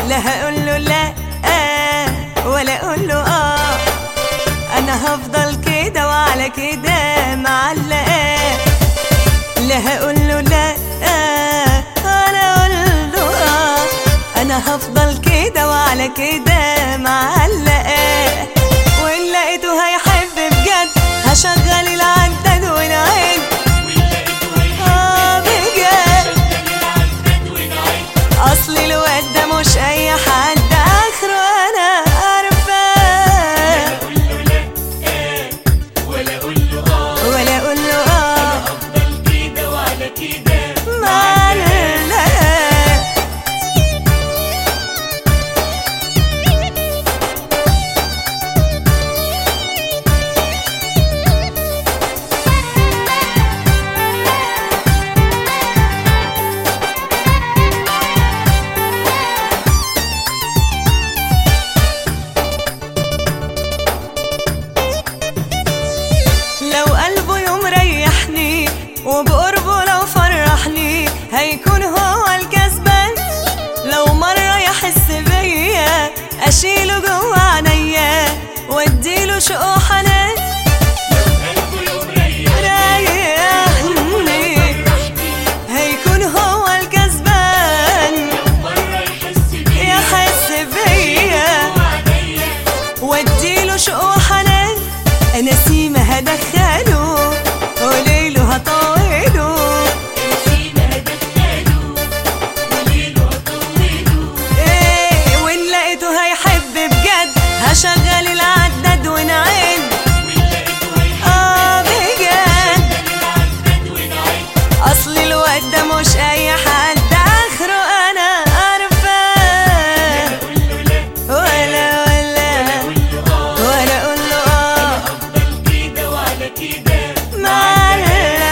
لا هقول له لا آه ولا اقول له اه انا هفضل كده وعلى كده معلقاه لا هقول له لا آه ولا اقول له اه انا هفضل كده وعلى كده معلقاه وان لقيته هيحب بجد هشغل العداد ونعد اه بجد اصل الواد ده مش اي حد اخره انا عارفاه ولا اقول له اه ولا اقول له اه افضل كده وعلى كده معلقاه لو قلبه يوم ريحني وبقربه لو فرحني هيكون هو الكسبان لو مرة يحس بيا أشيله جوا عينيا واديله شوق وحنان قلبه يوم ريح ريحني هيكون هو الكسبان مرة يحس بيا يحس بيا وعينيا واديله شوق وحنان انا سيما هدخله وليله هطوله نسينا هدخله وليله هطوله ايه وان لقيته هيحب بجد هشغل العداد ونعد ولقيته هيحب اه بجد العداد ونعيد اصل الواد ده مش اي حد اخره انا عارفاه اقول له لا ولا ولا اقول له اه ولا اقول له اه افضل كده وعلى كده معلقاه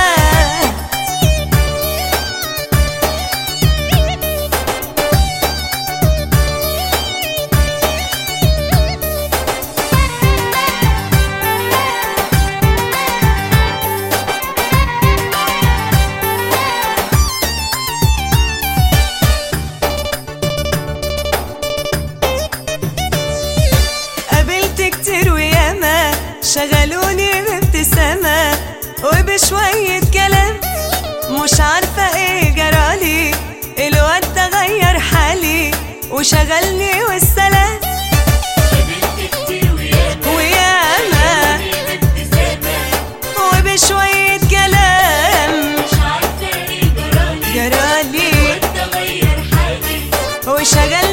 قابلت كتير وياما شغلوني بابتسامة وبشوية كلام مش عارفة ايه جرالي الواد ده غير حالي وشغلني والسلام قابلت كتير وياما وياما ابتسامة وبشوية كلام مش عارفة ايه جرالي جرالي وانت غير حالي وشغل